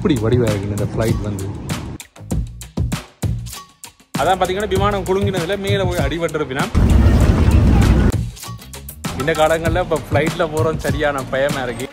எப்படி வடிவாக இந்த ஃப்ளைட் வந்து அதான் பார்த்தீங்கன்னா விமானம் குலுங்கினதுல மேலே போய் அடிபட்டிருப்பினா இந்த காலங்களில் இப்போ ஃப்ளைட்டில் போகிறோம் சரியான பயமா இருக்கு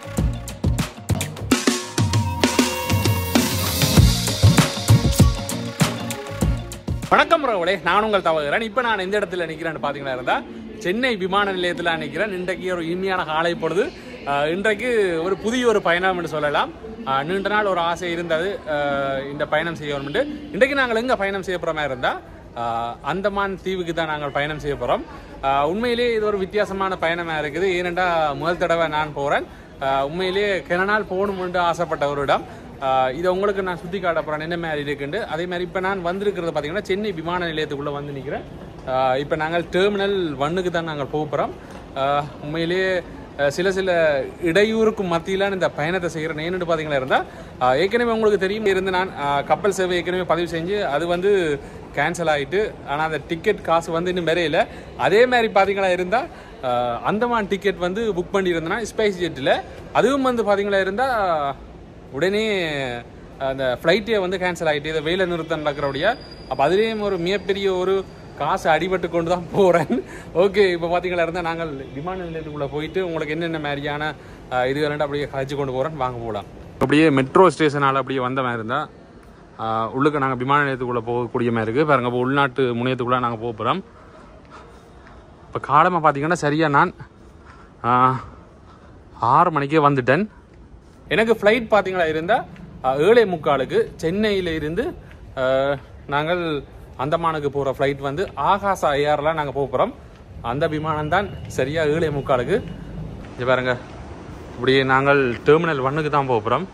வணக்கம் ரவளே நான் உங்கள் தவறுகிறேன் இப்போ நான் எந்த இடத்துல நிற்கிறேன்னு பார்த்தீங்கன்னா இருந்தா சென்னை விமான நிலையத்தில் நிற்கிறேன் இன்றைக்கு ஒரு இனிமையான காலை பொழுது அஹ், இன்றைக்கு ஒரு புதிய ஒரு பயணம் என்று சொல்லலாம் அஹ், நீண்ட நாள் ஒரு ஆசை இருந்தது அஹ், இந்த பயணம் செய்யணும்னு இன்றைக்கு நாங்கள் எங்கே பயணம் செய்ய போகிற மாதிரி இருந்தால் அந்தமான் தீவுக்கு தான் நாங்கள் பயணம் செய்ய போகிறோம் உண்மையிலேயே இது ஒரு வித்தியாசமான பயணமாக இருக்குது ஏனெண்டா முதல் தடவை நான் போகிறேன் உண்மையிலேயே கென நாள் போகணும்னு ஆசைப்பட்ட ஒரு இடம் ஆஹ் இதை உங்களுக்கு நான் சுற்றி காட்ட போகிறேன் என்ன மாதிரி இருக்குண்டு அதே மாதிரி இப்போ நான் வந்திருக்கிறது பார்த்தீங்கன்னா சென்னை விமான நிலையத்துக்குள்ளே வந்து நிற்கிறேன் இப்போ நாங்கள் டெர்மினல் ஒன்னுக்கு தான் நாங்கள் போக போகிறோம் உண்மையிலேயே ஆஹ் சில சில இடையூறுக்கு மத்தியிலான இந்த பயணத்தை செய்கிறேன் ஏன்னு பார்த்தீங்களா இருந்தால் ஏற்கனவே உங்களுக்கு தெரியும் இருந்து நான் ஆஹ் கப்பல் சேவை ஏற்கனவே பதிவு செஞ்சு அது வந்து கேன்சல் ஆகிட்டு ஆனால் அந்த டிக்கெட் காசு வந்து இன்னும் வரையில அதே மாதிரி பார்த்தீங்களா இருந்தால் அந்தமான் டிக்கெட் வந்து புக் பண்ணியிருந்தேன்னா ஸ்பைஸ் ஜெட்டில் அதுவும் வந்து பார்த்தீங்களா இருந்தால் உடனே அந்த ஃப்ளைட்டே வந்து கேன்சல் ஆகிட்டு இதை வெயில நிறுத்தம் நடக்கிறபடியா அப்போ அதுலேயும் ஒரு மிகப்பெரிய ஒரு காசு அடிபட்டு கொண்டு தான் போகிறேன் ஓகே இப்போ பார்த்தீங்களா இருந்தால் நாங்கள் விமான நிலையத்துக்குள்ளே போயிட்டு உங்களுக்கு என்னென்ன மாதிரியான அஹ், இது வேணும் அப்படியே கழிச்சு கொண்டு போகிறேன் வாங்க போகலாம் அப்படியே மெட்ரோ ஸ்டேஷனால் அப்படியே வந்த மாதிரி இருந்தால் உள்ளுக்கு நாங்கள் விமான நிலையத்துக்குள்ளே போகக்கூடிய மாதிரி இருக்குது பாருங்க இப்போ உள்நாட்டு முனையத்துக்குள்ளே நாங்கள் போக போகிறோம் இப்போ காலமாக பார்த்தீங்கன்னா சரியாக நான் ஆஹ், ஆறு மணிக்கே வந்துட்டேன் எனக்கு ஃப்ளைட் பார்த்தீங்களா இருந்தால் ஏழை முக்காலுக்கு சென்னையில் இருந்து அஹ், நாங்கள் அந்தமானுக்கு போகிற ஃப்ளைட் வந்து ஆகாச ஐஆரில் நாங்கள் போக போகிறோம் அந்த விமானம் தான் சரியாக ஏழை முக்காலுக்கு இங்க பாருங்க இப்படி நாங்கள் டெர்மினல் ஒன்னுக்கு தான் போக போகிறோம்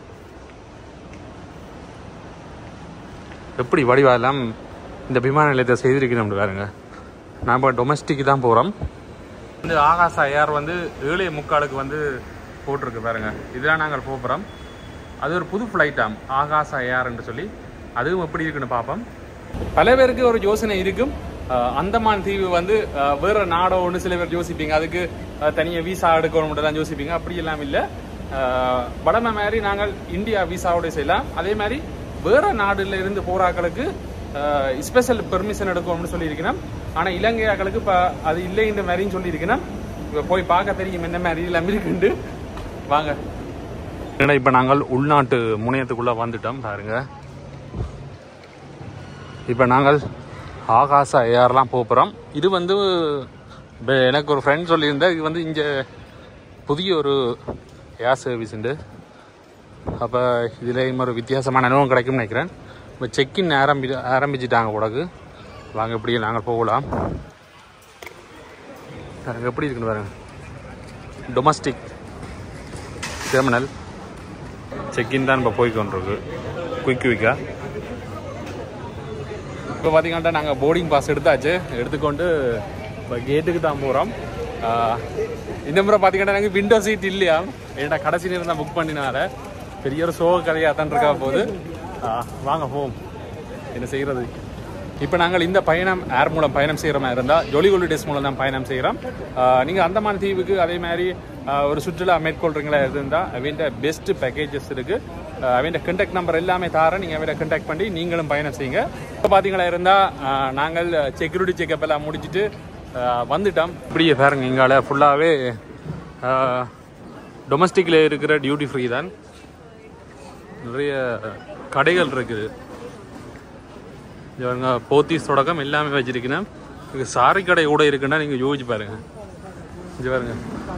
எப்படி வடிவாலாம் இந்த விமான நிலையத்தை செய்திருக்கிறோம் பாருங்க நாம் இப்போ டொமஸ்டிக்கு தான் போகிறோம் வந்து ஆகாச ஐஆர் வந்து ஏழை முக்காலுக்கு வந்து போட்டிருக்கு பாருங்க இதெல்லாம் நாங்கள் போகிறோம் அது ஒரு புது ஃப்ளைட்டாம் ஆகாச ஐஆர்ன்னு சொல்லி அதுவும் எப்படி இருக்குன்னு பார்ப்போம் பல பேருக்கு ஒரு யோசனை இருக்கும் அஹ், அந்தமான் தீவு வந்து அஹ், வேற நாடோ ஒன்று சில பேர் யோசிப்பீங்க அதுக்கு தனியாக விசா எடுக்கணும் தான் யோசிப்பீங்க அப்படி எல்லாம் இல்லை வடமை மாதிரி நாங்கள் இந்தியா விசாவோட செய்யலாம் அதே மாதிரி வேற நாடுல இருந்து போறாக்களுக்கு ஸ்பெஷல் பெர்மிஷன் எடுக்கணும்னு சொல்லியிருக்கிறேன் ஆனால் இலங்கையாக்களுக்கு இப்போ அது இல்லை இந்த மாதிரின்னு சொல்லியிருக்கிறேன் இப்போ போய் பார்க்க தெரியும் என்ன மாதிரி எல்லாம் இருக்குண்டு வாங்க ஏன்னா இப்போ நாங்கள் உள்நாட்டு முனையத்துக்குள்ளே வந்துட்டோம் பாருங்க இப்போ நாங்கள் ஆகாச ஏர்லாம் போகிறோம் இது வந்து இப்ப எனக்கு ஒரு ஃப்ரெண்ட் சொல்லியிருந்தா இது வந்து இங்கே புதிய ஒரு ஏர் சர்வீஸ் உண்டு அப்போ இதில் ஒரு வித்தியாசமான அனுபவம் கிடைக்கும்னு நினைக்கிறேன் இப்போ செக்இன் ஆரம்பி ஆரம்பிச்சிட்டாங்க கூடக்கு வாங்க இப்படியே நாங்கள் போகலாம் பாருங்க, எப்படி இருக்குன்னு பாருங்க டொமஸ்டிக் டெர்மினல் செக்இன் தான் இப்போ போய் கொண்டிருக்கு குயிக் குயிக்காக இப்போ பார்த்தீங்கன்னா நாங்கள் போர்டிங் பாஸ் எடுத்தாச்சு எடுத்துக்கொண்டு இப்போ கேட்டுக்கு தான் போகிறோம் இந்த முறை பார்த்தீங்கன்னா நாங்கள் விண்டோ சீட் இல்லையா ஏன்னா கடைசி நேரம் தான் புக் பண்ணினால பெரிய ஒரு சோக கதையாக தான் இருக்கா போகுது ஆஹ், வாங்க போவோம் என்ன செய்கிறது இப்போ நாங்கள் இந்த பயணம் ஏர் மூலம் பயணம் செய்கிற மாதிரி இருந்தால் ஜொலி ஹாலிடேஸ் மூலம் தான் பயணம் செய்கிறோம் நீங்கள் அந்தமான் தீவுக்கு அதே மாதிரி ஆஹ், ஒரு சுற்றுலா மேற்கொள்றீங்களா இருந்தால் அவன் பெஸ்ட் பேக்கேஜஸ் இருக்குது அவன் கண்டாக்ட் நம்பர் எல்லாமே தாரேன் நீங்கள் அவன் கண்டாக்ட் பண்ணி நீங்களும் பயணம் செய்யுங்க இப்போ பார்த்தீங்களா இருந்தால் நாங்கள் செக்யூரிட்டி செக்அப் எல்லாம் முடிச்சுட்டு ஆஹ், வந்துட்டோம் இப்படியே பாருங்க இங்கால ஃபுல்லாகவே டொமஸ்டிக்கில் இருக்கிற டியூட்டி ஃப்ரீ தான் நிறைய கடைகள் இருக்குது இவங்க போத்தீஸ் தொடக்கம் எல்லாமே வச்சிருக்கேன் இங்கே சாரி கடை கூட இருக்குன்னா நீங்கள் யோசிச்சு பாருங்க இங்கே பாருங்க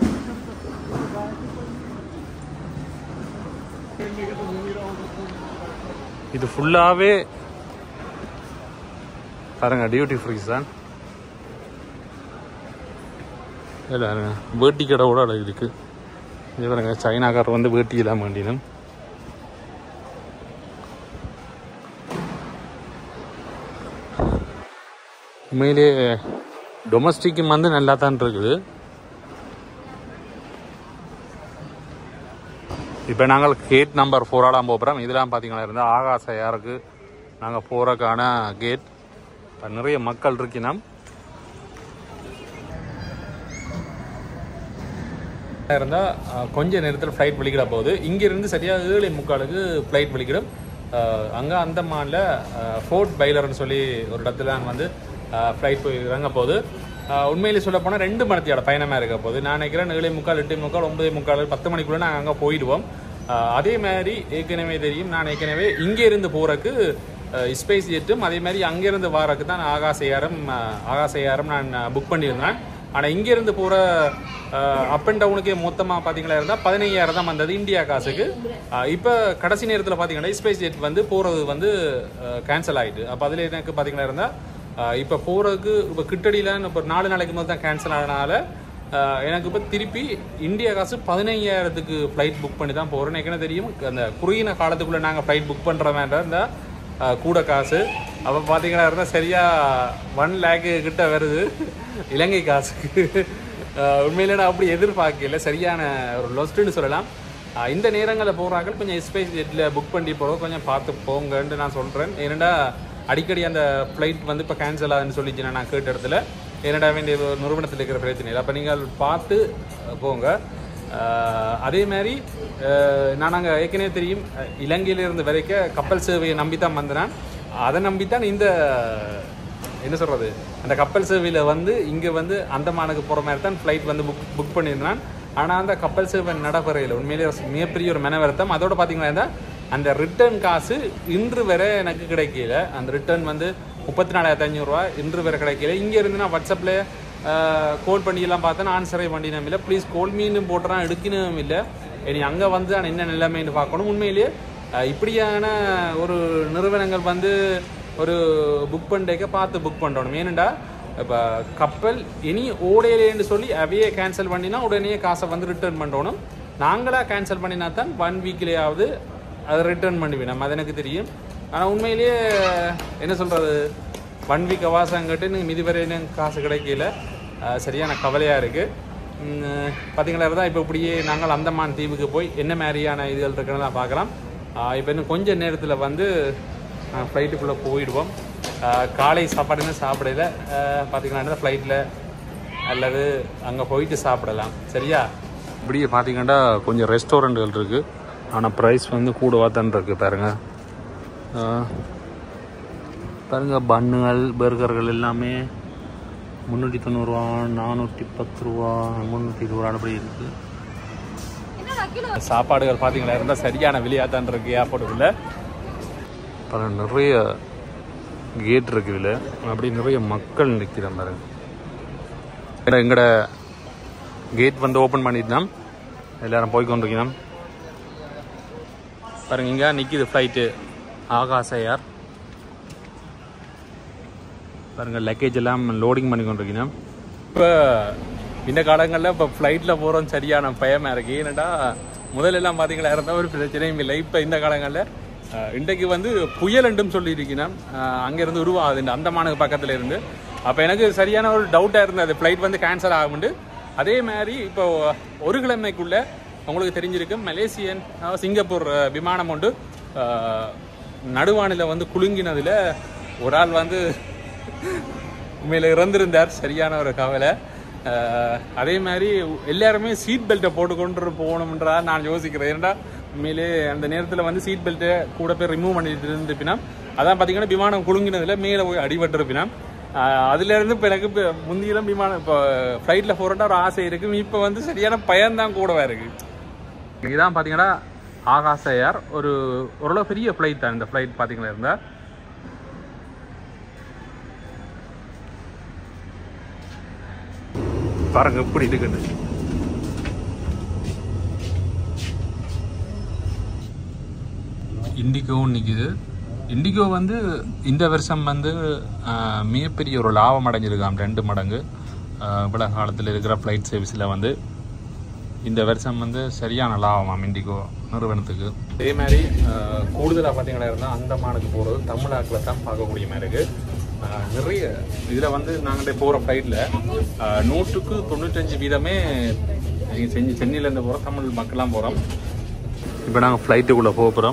இது ஃபுல்லாகவே பாருங்க டியூட்டி ஃப்ரீஸ் தான் இல்லை பாருங்க வேட்டி கடை கூட அழகு இருக்கு இங்கே பாருங்க சைனாக்காரர் வந்து வேட்டி இல்லாமல் வேண்டினும் உண்மையிலே டொமஸ்டிக்கும் வந்து நல்லா தான் இருக்குது இப்போ நாங்கள் கேட் நம்பர் ஃபோராலாம் போகிறோம் இதெல்லாம் பார்த்தீங்கன்னா இருந்தால் ஆகாச யாருக்கு நாங்கள் போகிறக்கான கேட் நிறைய மக்கள் இருக்கினோம் இருந்தால் கொஞ்ச நேரத்தில் ஃப்ளைட் வெளிக்கிட போகுது இங்கேருந்து சரியாக ஏழு முக்காலுக்கு ஃப்ளைட் வெளிக்கிடும் அங்கே அந்தமானில் ஃபோர்ட் பைலர்னு சொல்லி ஒரு இடத்துல நான் வந்து ஃப்ளைட் போய் இறங்க போகுது ஆஹ் உண்மையிலே சொல்ல போனால் ரெண்டு மணித்தியோட பயணமாக இருக்க போகுது நான் நினைக்கிறேன் ஏழு முக்கால் எட்டு முக்கால் ஒன்பது முக்கால் பத்து மணிக்குள்ளே நாங்கள் அங்கே போயிடுவோம் ஆஹ் அதே மாதிரி ஏற்கனவே தெரியும் நான் ஏற்கனவே இங்கே இருந்து போகிறக்கு ஸ்பேஸ் ஜெட்டும் அதே மாதிரி அங்கேருந்து வாரக்கு தான் ஆகாசையாரம் ஆகாசையாரம் நான் புக் பண்ணியிருந்தேன் ஆனால் இங்கேருந்து போகிற அப் அண்ட் டவுனுக்கே மொத்தமாக பார்த்தீங்களா இருந்தால் பதினையாயிரம் தான் வந்தது இந்தியா காசுக்கு இப்போ கடைசி நேரத்தில் பார்த்தீங்கன்னா ஸ்பேஸ் ஜெட் வந்து போகிறது வந்து கேன்சல் ஆகிட்டு அப்போ அதில் எனக்கு பார்த்தீங்களா இருந்தால் இப்போ போகிறதுக்கு இப்போ கிட்டடியில் இப்போ நாலு நாளைக்கு முதல் தான் கேன்சல் ஆனனால ஆஹ் எனக்கு இப்போ திருப்பி இந்தியா காசு பதினையாயிரத்துக்கு ஃப்ளைட் புக் பண்ணி தான் போகிறோம் எனக்கு என்ன தெரியும் அந்த குறுகின காலத்துக்குள்ளே நாங்கள் ஃப்ளைட் புக் பண்ணுற மாதிரி இருந்தால் ஆஹ் கூட காசு அப்போ பார்த்தீங்கன்னா இருந்தால் சரியாக ஒன் லேக்கு கிட்ட வருது இலங்கை காசுக்கு ஆஹ் உண்மையிலே நான் அப்படி எதிர்பார்க்கல சரியான ஒரு லொஸ்ட்டுன்னு சொல்லலாம் ஆஹ் இந்த நேரங்களில் போகிறாங்க கொஞ்சம் ஸ்பேஸ் ஜெட்டில் புக் பண்ணி போகிறோம் கொஞ்சம் பார்த்து போங்கன்னு நான் சொல்கிறேன் ஏன்னா அடிக்கடி அந்த ஃப்ளைட் வந்து இப்போ கேன்சல் ஆகுதுன்னு சொல்லிச்சு நான் கேட்ட இடத்துல ஏனடா வேண்டிய ஒரு நிறுவனத்தில் இருக்கிற பிரச்சனை இல்லை அப்போ நீங்கள் பார்த்து அஹ், போங்க ஆஹ், அதே மாதிரி ஆஹ், நான் அங்கே ஏற்கனவே தெரியும் அஹ், இலங்கையில இருந்து வரைக்க கப்பல் சேவையை நம்பி தான் வந்தேன் அதை நம்பி தான் இந்த என்ன சொல்கிறது அந்த கப்பல் சேவையில் வந்து இங்கே வந்து அந்தமானுக்கு போகிற மாதிரி தான் ஃப்ளைட் வந்து புக் புக் பண்ணியிருந்தான் ஆனால் அந்த கப்பல் சேவை நடைபெறையில் உண்மையிலேயே மிகப்பெரிய ஒரு மன வருத்தம் அதோட பார்த்தீங்கன்னா இருந்தா, அந்த ரிட்டர்ன் காசு இன்று வரை எனக்கு கிடைக்கல அந்த ரிட்டர்ன் வந்து முப்பத்தி நாலாயிரத்தி ஐநூறுரூவா இன்று வரை கிடைக்கல இங்கே இருந்து நான் வாட்ஸ்அப்பில் கால் பண்ணியெல்லாம் பார்த்தேன் ஆன்சரே பண்ணினோம் இல்லை ப்ளீஸ் கோல் மீன் போட்டுறான் எடுக்கணும் இல்லை இனி அங்கே வந்து நான் என்ன நிலைமைன்னு பார்க்கணும் உண்மையிலேயே அஹ், இப்படியான ஒரு நிறுவனங்கள் வந்து ஒரு புக் பண்ணிக்க பார்த்து புக் பண்ணணும் ஏனண்டா இப்போ கப்பல் இனி ஓடையிலேன்னு சொல்லி அவையே கேன்சல் பண்ணினா உடனே காசை வந்து ரிட்டர்ன் பண்ணணும் நாங்களாக கேன்சல் பண்ணினா தான் ஒன் வீக்லேயாவது அதை ரிட்டர்ன் பண்ணுவேன் நம்ம அது எனக்கு தெரியும் ஆனால் உண்மையிலேயே என்ன சொல்கிறது ஒன் வீக் அவாசம் கட்டு மிதி வரை எனக்கு காசு கிடைக்கல அஹ் சரியான கவலையாக இருக்குது பார்த்தீங்களா தான் இப்போ இப்படியே நாங்கள் அந்தமான் தீவுக்கு போய் என்ன மாதிரியான இதுகள் இருக்குன்னு தான் பார்க்கலாம் இப்போ இன்னும் கொஞ்ச நேரத்தில் வந்து ஃப்ளைட்டுக்குள்ளே போயிடுவோம் அஹ் காலை சாப்பாடுன்னு சாப்பிடல பார்த்தீங்கன்னா ஃப்ளைட்டில் அல்லது அங்கே போயிட்டு சாப்பிடலாம் சரியா இப்படியே பார்த்தீங்கன்னா கொஞ்சம் ரெஸ்டாரண்ட்டுகள் இருக்குது ஆனால் ப்ரைஸ் வந்து கூடவா தான் இருக்குது பாருங்க அஹ் பாருங்க பன்னுகள் பர்கர்கள் எல்லாமே முந்நூற்றி தொண்ணூறுரூவா நானூற்றி பத்து ரூபா முந்நூற்றி இருபது ரூபா அப்படி இருக்குது சாப்பாடுகள் பார்த்தீங்களா இருந்தால் சரியான விலையாக தான் இருக்குது ஏர்போர்ட்டுக்குள்ள பாருங்க நிறைய கேட் இருக்கு இதில் அப்படி நிறைய மக்கள் நிற்கிறேன் பாருங்க எங்கட கேட் வந்து ஓப்பன் பண்ணிட்டோம் எல்லாரும் போய் கொண்டிருக்கணும் பாருங்க இங்கே நிற்கிது ஃப்ளைட்டு ஆகாச ஏர் பாருங்க லக்கேஜ் எல்லாம் லோடிங் பண்ணி கொண்டிருக்கணும் இப்போ இந்த காலங்களில் இப்போ ஃப்ளைட்டில் போகிறோம் சரியான பயமாக இருக்குது ஏன்னாடா முதல்ல எல்லாம் பார்த்தீங்களா இருந்தால் ஒரு பிரச்சனையும் இல்லை இப்போ இந்த காலங்களில் அஹ், இன்றைக்கு வந்து புயல் என்றும் சொல்லியிருக்கிறேன் அங்கேருந்து உருவாகுது இந்த அந்தமானுக்கு பக்கத்தில் இருந்து அப்போ எனக்கு சரியான ஒரு டவுட்டாக இருந்தது ஃப்ளைட் வந்து கேன்சல் ஆகும்னு அதே மாதிரி இப்போ ஒரு கிழமைக்குள்ளே உங்களுக்கு தெரிஞ்சிருக்கு மலேசியன் அஹ், சிங்கப்பூர் அஹ், விமானம் ஒன்று அஹ், நடுவானில வந்து குலுங்கினதில் ஒரு ஆள் வந்து உண்மையில் இறந்திருந்தார் சரியான ஒரு கவலை அஹ், அதே மாதிரி எல்லாருமே சீட் பெல்ட்டை போட்டுக்கொண்டு போகணுன்றதா நான் யோசிக்கிறேன் ஏன்னா உண்மையிலே அந்த நேரத்தில் வந்து சீட் பெல்ட்டை கூட போய் ரிமூவ் பண்ணிட்டு இருந்துப்பினா அதான் பார்த்தீங்கன்னா விமானம் குலுங்கினதில் மேலே போய் அடிபட்டிருப்பினா அதுலேருந்து இப்போ எனக்கு இப்போ முந்தியெல்லாம் விமானம் இப்போ ஃப்ளைட்டில் போகிறோன்னா ஒரு ஆசை இருக்குது இப்போ வந்து சரியான பயம்தான் கூடவா இருக்குது இதுதான் பார்த்தீங்கன்னா ஆகாச ஏர் ஒரு ஓரளவு பெரிய ஃப்ளைட் தான் இந்த ஃப்ளைட் பார்த்தீங்களா இருந்தால் பாருங்க எப்படி இருக்குன்னு இண்டிகோவும் நிற்குது இண்டிகோ வந்து இந்த வருஷம் வந்து ஆஹ், மிகப்பெரிய ஒரு லாபம் அடைஞ்சிருக்காம் ரெண்டு மடங்கு ஆஹ், இவ்வளோ காலத்தில் இருக்கிற ஃப்ளைட் சர்வீஸில் வந்து இந்த வருஷம் வந்து சரியான லாபமாம் இண்டிகோ நிறுவனத்துக்கு அதே மாதிரி கூடுதலாக பார்த்தீங்கன்னா இருந்தால் அந்தமானுக்கு போகிறது தமிழ்நாட்டில் தான் பார்க்கக்கூடிய மாதிரி இருக்குது நிறைய இதில் வந்து நாங்கள் போகிற ஃப்ளைட்டில் நூற்றுக்கு தொண்ணூத்தஞ்சு வீதமே இங்க செஞ்சு சென்னையிலேருந்து போகிறோம் தமிழ் மக்கள்லாம் போகிறோம் இப்போ நாங்கள் ஃப்ளைட்டுக்குள்ளே போக போகிறோம்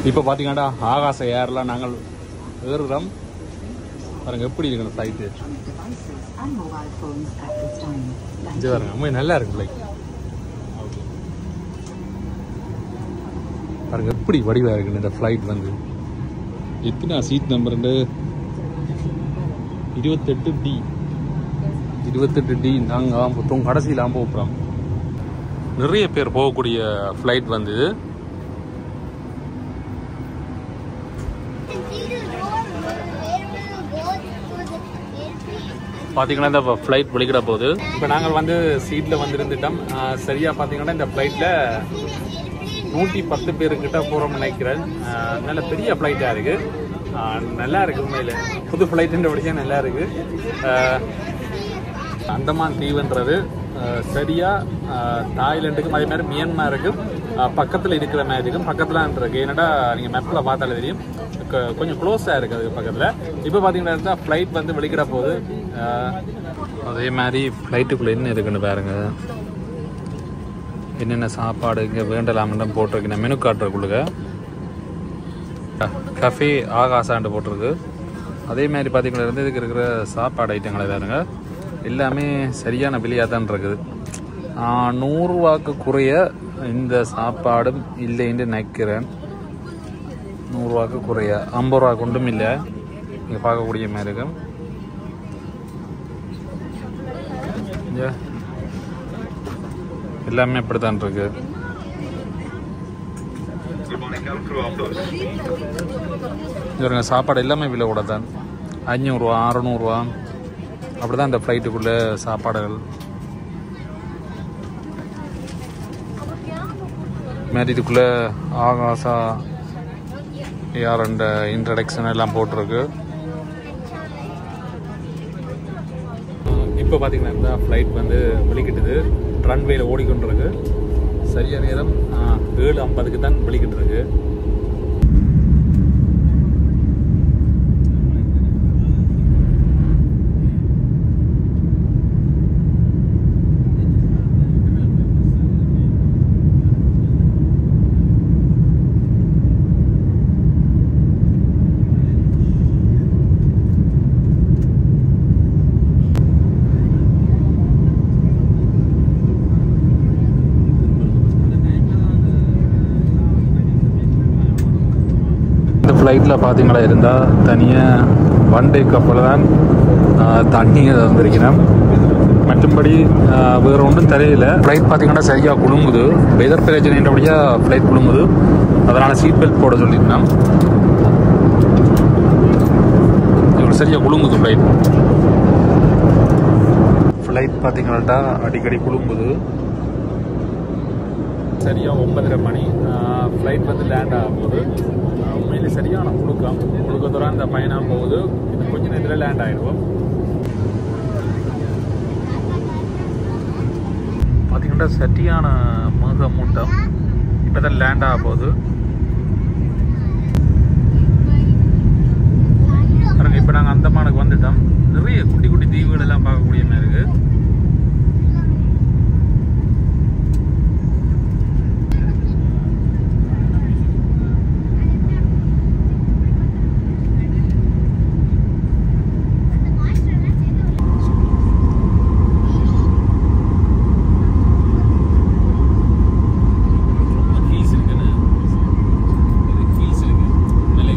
இப்போ பார்த்தீங்கன்னா ஆகாச ஏர்லாம் நாங்கள் ஏறுறோம் பாருங்க எப்படி இருக்கு flight devices and mobile phones at this time. Thank இது பாருங்க ரொம்ப நல்லா இருக்கு ஃப்ளைட் பாருங்க எப்படி வடிவா இருக்கு இந்த ஃப்ளைட் வந்து எத்தனை சீட் நம்பர்ண்டு இருபத்தெட்டு டி இருபத்தெட்டு டி நாங்கள் மொத்தம் கடைசியில் போகிறோம் நிறைய பேர் போகக்கூடிய ஃப்ளைட் வந்து இது பார்த்தீங்கன்னா இந்த ஃப்ளைட் வெளிக்கிட போகுது இப்போ நாங்கள் வந்து சீட்டில் வந்து இருந்துட்டோம் சரியாக பார்த்தீங்கன்னா இந்த ஃப்ளைட்டில் நூற்றி பத்து பேருக்கிட்ட போகிறோம்னு நினைக்கிறேன் ஆஹ் நல்ல பெரிய ஃப்ளைட்டாக இருக்குது நல்லா இருக்கு உண்மையில் புது ஃப்ளைட்டுன்ற படிச்சா நல்லா இருக்குது ஆஹ் அந்தமான் தீவுன்றது ஆஹ் சரியா ஆஹ் தாய்லாந்துக்கும் அதே மாதிரி மியான்மருக்கும் ஆஹ் பக்கத்தில் இருக்கிற மாதிரி இருக்கும் பக்கத்தில் இருக்கு ஏன்னாடா நீங்கள் மேப்பில் பார்த்தாலே தெரியும் கொ- கொஞ்சம் க்ளோஸாக இருக்குது அதுக்கு பக்கத்தில் இப்போ பார்த்தீங்கன்னா ஃப்ளைட் வந்து வெளிக்கிட போகுது ஆஹ் அதே மாதிரி ஃப்ளைட்டுக்குள்ளே என்ன இருக்குன்னு பாருங்க என்னென்ன சாப்பாடு இங்கே வேண்டலாம்னு போட்டிருக்கு மெனு காட்டுறக்குள்ளுங்க கஃபே ஆகாசாண்டு போட்டிருக்கு அதே மாதிரி பார்த்தீங்கன்னா இருந்து இதுக்கு இருக்கிற சாப்பாடு ஐட்டங்களை பாருங்க எல்லாமே சரியான விலையாக தான் இருக்குது ஆஹ் நூறுரூவாக்கு குறைய இந்த சாப்பாடும் இல்லைன்னு நினைக்கிறேன் நூறுரூவாக்கு குறைய ஐம்பது ரூபா கொண்டும் இல்லை நீங்கள் பார்க்கக்கூடிய மாதிரி இருக்கும் இங்க எல்லாமே இப்படி தான் இருக்கு இவருங்க சாப்பாடு எல்லாமே விலை கூட தான் அஞ்சூறுரூவா அறநூறுவா அப்படி தான் இந்த ஃப்ளைட்டுக்குள்ளே சாப்பாடுகள் மாதிரி இதுக்குள்ளே ஆகாசா யார் அந்த இன்ட்ரடக்ஷன் எல்லாம் போட்டிருக்கு இப்போ பார்த்தீங்கன்னா இந்த ஃப்ளைட் வந்து வெளிக்கிட்டுது ரன்வேல ஓடிக்கொண்டிருக்கு சரியா நேரம் ஆ, ஏழு ஐம்பதுக்கு தான் வெளிக்கிட்டு இருக்கு இந்த ஃப்ளைட்டில் பார்த்தீங்களா இருந்தால் தனியாக ஒன் டே கப்பல் தான் தண்ணியை வந்திருக்கிறேன் மற்றும்படி ஆஹ், வேற ஒன்றும் தெரியல ஃப்ளைட் பார்த்தீங்கன்னா சரியாக குலுங்குது வெதர் பிரச்சனைன்றபடியாக ஃப்ளைட் குலுங்குது அதனால் சீட் பெல்ட் போட சொல்லியிருந்தேன் இவ்வளோ சரியாக குலுங்குது ஃப்ளைட் ஃப்ளைட் பார்த்தீங்கன்னாட்டா அடிக்கடி குலுங்குது சரியாக ஒன்பதரை மணி ஃப்ளைட் வந்து லேண்ட் ஆக போகுது ஆஹ் உண்மையிலே சரியான முழுக்கம் முழுக்கத்தோட அந்த பயணம் போகுது இன்னும் கொஞ்ச நேரத்தில் லேண்ட் ஆயிடுவோம் பார்த்தீங்கன்னா சரியான மேக மூட்டம் இப்போ தான் லேண்ட் ஆக போகுது பாருங்க இப்போ நாங்கள் அந்தமானுக்கு வந்துட்டோம் நிறைய குட்டி குட்டி தீவுகள் எல்லாம் பார்க்கக்கூடிய மாதிரி இருக்கு ஹீல்ஸ் இருக்குன்னு இது ஹீல்ஸ் இருக்கு மேலே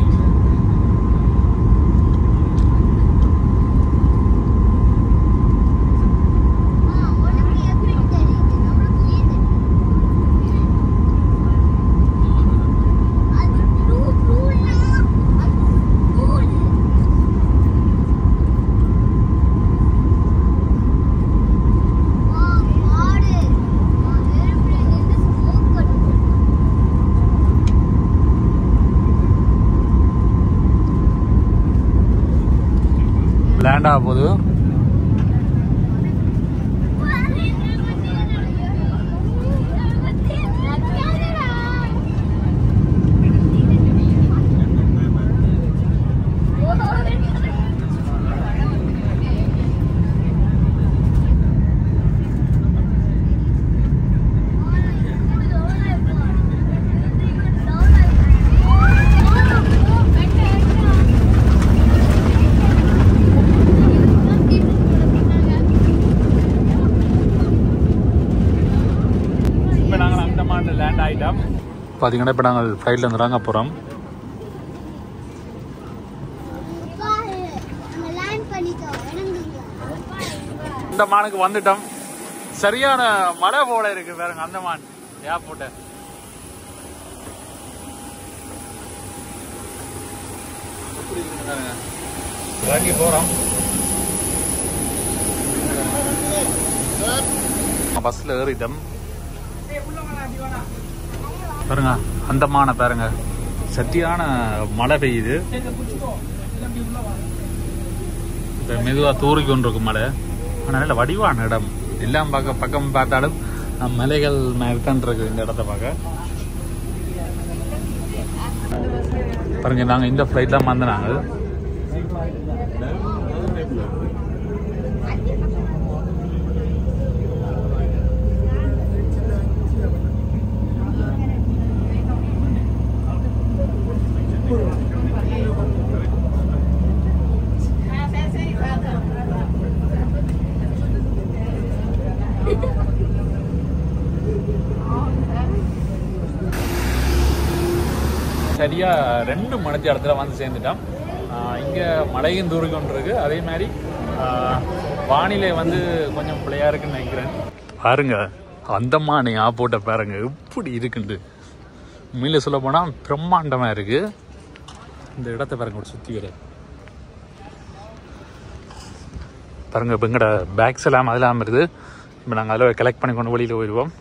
லேண்ட் ஆக போகுது Oh, பார்த்தீங்கன்னா இப்போ நாங்கள் ஃப்ளைட்டில் இருந்து இறங்க போகிறோம் நம்ம லேண்ட் பண்ணிட்டோம் இறங்குங்க இந்த மானுக்கு வந்துட்டோம் சரியான மழை போல இருக்கு பாருங்க அந்த மான் ஏர்போர்ட்டை இறங்கி போறோம் பஸ்ல ஏறிட்டோம் பாருங்க அந்த மானை பாருங்க சட்டியான மழை பெய்யுது இப்ப மெதுவா தூறி கொண்டிருக்கும் மழை ஆனால் நல்ல வடிவான இடம் எல்லாம் பார்க்க பக்கம் பார்த்தாலும் அஹ், மலைகள் மாதிரி தான் இருக்கு இந்த இடத்த பார்க்க பாருங்க நாங்க இந்த ஃப்ளைட் தான் வந்து நாங்கள் சரியா ரெண்டு மணித்தி இடத்துல வந்து சேர்ந்துட்டோம் ஆஹ் இங்க மழையும் தூரி கொண்டிருக்கு அதே மாதிரி ஆஹ் வானிலை வந்து கொஞ்சம் பிள்ளையா இருக்குன்னு நினைக்கிறேன் பாருங்க அந்தமானி ஆப்போட்ட பாருங்க எப்படி இருக்குண்டு உண்மையில சொல்ல போனா பிரம்மாண்டமா இருக்கு இந்த இடத்த பாருங்க ஒரு சுத்தி வர பாருங்க இப்போ எங்கட பேக்ஸ் எல்லாம் அதெல்லாம் இருக்குது இப்போ நாங்கள் அதில் கலெக்ட் பண்ணி கொண்டு வெளியில் போயிடுவோம்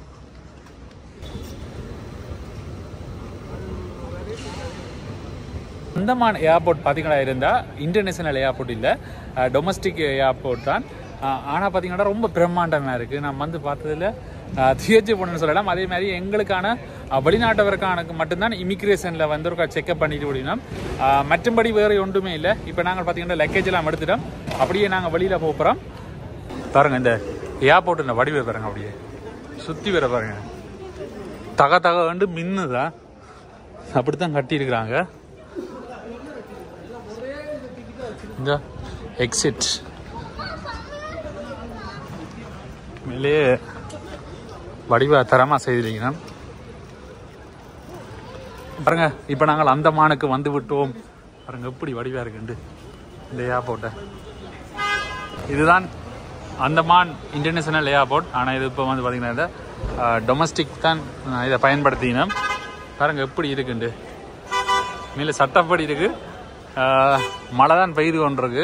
அந்தமான் ஏர்போர்ட் பார்த்தீங்கன்னா இருந்தால் இன்டர்நேஷனல் ஏர்போர்ட் இல்லை டொமஸ்டிக் ஏர்போர்ட் தான் ஆனால் பார்த்தீங்கன்னா ரொம்ப பிரம்மாண்டமாக இருக்குது நான் வந்து பார்த்ததில் தியேச்சு போகணுன்னு சொல்லலாம் அதே மாதிரி எங்களுக்கான அஹ், வெளிநாட்டவருக்கான மட்டும்தான் இமிக்ரேஷனில் வந்து ஒரு செக்அப் பண்ணிட்டு முடியணும் அஹ், மற்றும்படி வேறு ஒன்றுமே இல்லை இப்போ நாங்கள் பார்த்தீங்கன்னா லக்கேஜ் எல்லாம் எடுத்துட்டோம் அப்படியே நாங்கள் வெளியில் போகிறோம் பாருங்க இந்த ஏர்போர்ட் இந்த வடிவை பாருங்க அப்படியே சுற்றி வர பாருங்க தக தக வந்து மின்னுதா அப்படித்தான் கட்டியிருக்கிறாங்க இந்த எக்ஸிட் மேலேயே வடிவ தரமா செய்திருக்கீங்க பாருங்க இப்போ நாங்கள் அந்தமானுக்கு வந்து விட்டோம் பாருங்க எப்படி வடிவா இருக்குண்டு இந்த ஏர்போர்ட்டை இதுதான் அந்தமான் இன்டர்நேஷனல் ஏர்போர்ட் ஆனால் இது இப்போ வந்து பார்த்தீங்கன்னா இந்த டொமஸ்டிக் தான் நான் இதை பயன்படுத்தினேன் பாருங்க எப்படி இருக்குண்டு மேலே சட்டப்படி இருக்கு ஆஹ், மழை தான் பெய்து கொண்டிருக்கு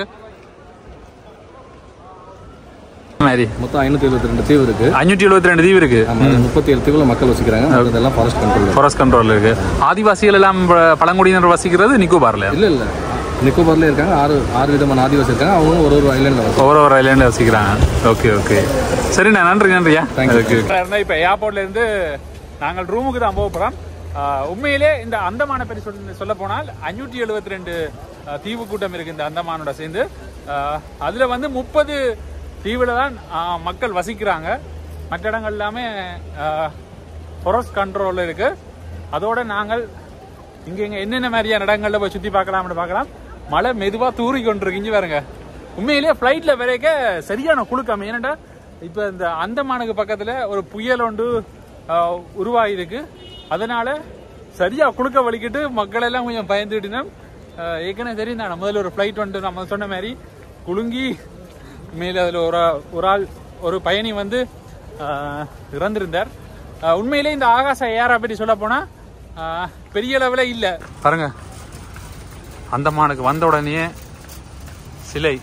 மாதிரி மொத்தம் ஐநூத்தி எழுபத்தி ரெண்டு தீவு இருக்கு அஞ்சூற்றி எழுபத்தி ரெண்டு தீவு இருக்கு ஆமா முப்பத்தி ஏழு தீவுல மக்கள் வசிக்கிறாங்க அதெல்லாம் ஃபாரஸ்ட் கண்ட்ரோல் ஃபாரஸ்ட் கண்ட்ரோல் இருக்கு ஆதிவாசிகள் எல்லாம் ப- பழங்குடியினர் வசிக்கிறது நிக்கோபார்ல இல்ல இல்ல நிக்கோபார்ல இருக்காங்க ஆறு ஆறு விதமான ஆதிவாசி இருக்காங்க அவங்க ஒரு ஒரு ஐலாண்ட்ல வசிக்கிறாங்க ஒவ்வொரு ஒரு ஐலாண்டில் வசிக்கிறாங்க ஓகே ஓகே சரிண்ணா நன்றி நன்றியா அதுக்கு இப்போ ஏர்போர்ட்ல இருந்து நாங்கள் ரூமுக்கு தான் போக போகிறோம் உண்மையிலே இந்த அந்தமான பற்றி சொல்ல சொல்ல போனால் அஞ்சூற்றி எழுபத்தி ரெண்டு தீவு கூட்டம் இருக்கு இந்த அந்தமானோட சேர்ந்து ஆஹ், அதுல வந்து முப்பது தீவுல தான் ஆஹ், மக்கள் வசிக்கிறாங்க மற்ற இடங்கள் எல்லாமே ஃபாரஸ்ட் கண்ட்ரோல்ல இருக்கு அதோட நாங்கள் இங்க இங்க என்னென்ன மாதிரியான இடங்கள்ல போய் சுத்தி பார்க்கலாம்னு பார்க்கலாம் மழை மெதுவா தூறி கொண்டிருக்கு இங்க பாருங்க உண்மையிலேயே ஃப்ளைட்ல வரைக்க சரியான குளுக்கம் ஏனண்டா இப்ப இந்த அந்தமானுக்கு பக்கத்துல ஒரு புயல் ஒன்று ஆஹ், உருவாகிருக்கு அதனால சரியா குளுக்க வலிக்கிட்டு மக்கள் எல்லாம் கொஞ்சம் பயந்துட்டுனோம் ஏற்கனவே தெரியும் தான் முதல்ல ஒரு ஃப்ளைட் வந்துட்டு நம்ம சொன்ன மாதிரி குலுங்கி மேல அதுல ஒரு ஒரு ஆள் ஒரு பயணி வந்து ஆஹ், இறந்திருந்தார் ஆஹ், உண்மையிலே இந்த ஆகாச ஏரா பற்றி சொல்ல போனா ஆஹ், பெரிய அளவில் இல்லை பாருங்க அந்தமானுக்கு வந்த உடனே சிலை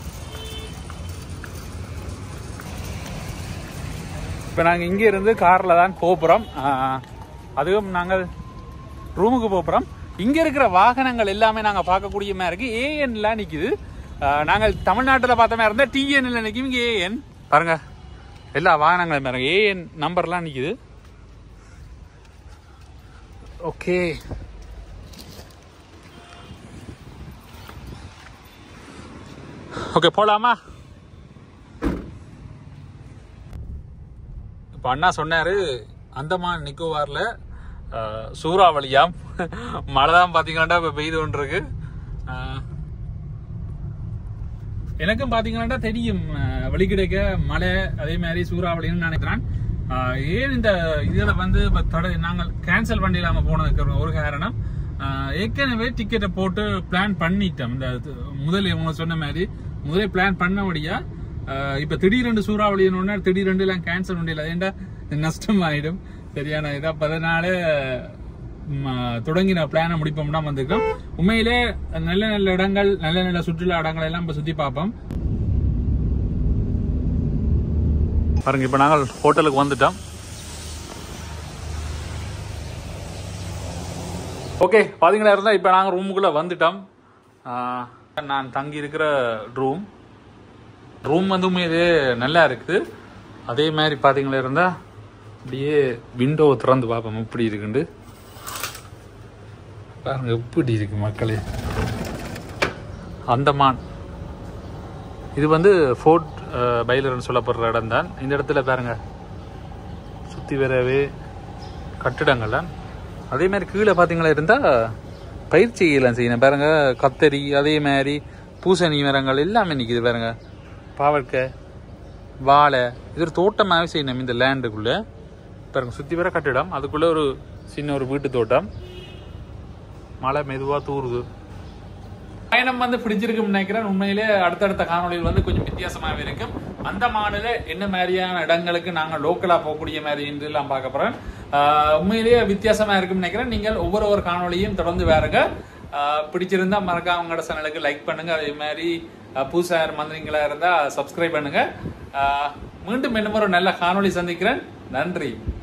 இப்போ நாங்கள் இங்கே இருந்து காரில் தான் போகிறோம் அதுவும் நாங்கள் ரூமுக்கு போகிறோம் இங்கே இருக்கிற வாகனங்கள் எல்லாமே நாங்கள் பார்க்கக்கூடிய மாதிரி இருக்கு ஏஎன்லாம் நிற்கிது நாங்கள் தமிழ்நாட்டில் பார்த்த மாதிரி இருந்தால் டிஎன்ல நிற்கும் இங்கே ஏஎன் பாருங்க எல்லா வாகனங்களும் பாருங்க ஏஎன் நம்பர்லாம் நிற்கிது ஓகே ஓகே போலாமா இப்போ அண்ணா சொன்னாரு அந்தமான் நிக்கோபார்ல அஹ், சூறாவளியாம் மழை தான் பார்த்தீங்கன்னா இப்போ பெய்து கொண்டு இருக்கு அஹ், எனக்கும் பார்த்தீங்கன்னா தெரியும் அஹ், வெளிக்கிடைக்க மழை அதே மாதிரி சூறாவளின்னு நினைக்கிறேன் ஆஹ் ஏன் இந்த இதில் வந்து இப்போ தடை நாங்கள் கேன்சல் பண்ணி இல்லாமல் போனதுக்கு ஒரு காரணம் ஆஹ் ஏற்கனவே டிக்கெட்டை போட்டு பிளான் பண்ணிட்டோம் இந்த இது முதல் இவங்க சொன்ன மாதிரி முதலே பிளான் பண்ணபடியா ஆஹ் இப்ப திடீரெண்டு சூறாவளின்னு திடீரெண்டு எல்லாம் கேன்சல் பண்ணல ஏன்டா நஷ்டம் ஆயிடும் சரியான இதா அப்ப அதனால ம், ஆஹ் தொடங்கின பிளானை முடிப்போம்னா வந்திருக்கோம் உண்மையிலே நல்ல நல்ல இடங்கள் நல்ல நல்ல சுற்றுலா இடங்கள் எல்லாம் இப்ப சுத்தி பார்ப்போம் பாருங்க இப்ப நாங்கள் ஹோட்டலுக்கு வந்துட்டோம் ஓகே பாத்தீங்களா இருந்தா இப்ப நாங்க ரூமுக்குள்ள வந்துட்டோம் ஆஹ் நான் தங்கி இருக்கிற ரூம் ரூம் வந்து உண்மையிலே நல்லா இருக்குது அதே மாதிரி பாத்தீங்களா இருந்தா அப்படியே விண்டோ திறந்து பார்ப்போம் எப்படி இருக்குண்டு பாருங்க எப்படி இருக்கு மக்களே அந்தமான் இது வந்து ஃபோர்ட் பைலர்னு சொல்லப்படுற இடம் தான் இந்த இடத்துல பாருங்க சுற்றி வரவே கட்டிடங்கள்லாம் அதே மாதிரி கீழே பார்த்தீங்களா இருந்தால் பயிற்சியெல்லாம் செய்யணும் பாருங்க கத்தரி அதே மாதிரி பூசணி மரங்கள் எல்லாமே நிற்கிது பாருங்க பாவற்கை வாழை இது ஒரு தோட்டமாகவே செய்யணும் இந்த லேண்டுக்குள்ளே பாருங்க சுற்றி வர கட்டிடம் அதுக்குள்ளே ஒரு சின்ன ஒரு வீட்டு தோட்டம் மழை மெதுவாக தூறுது பயணம் வந்து பிடிச்சிருக்கும்னு நினைக்கிறேன் உண்மையிலே அடுத்தடுத்த காணொளிகள் வந்து கொஞ்சம் வித்தியாசமாகவே இருக்கும் அந்த மாநில என்ன மாதிரியான இடங்களுக்கு நாங்கள் லோக்கலா போகக்கூடிய மாதிரி என்று எல்லாம் பார்க்க போறேன் ஆஹ் உண்மையிலேயே வித்தியாசமா இருக்கும்னு நினைக்கிறேன் நீங்கள் ஒவ்வொரு ஒரு காணொளியும் தொடர்ந்து வேறுங்க ஆஹ் பிடிச்சிருந்தா மறக்காம உங்களோட சேனலுக்கு லைக் பண்ணுங்க அதே மாதிரி ஆஹ் புதுசா யாரும் வந்தீங்களா இருந்தா சப்ஸ்கிரைப் பண்ணுங்க ஆஹ் மீண்டும் இன்னும் ஒரு நல்ல காணொளி சந்திக்கிறேன் நன்றி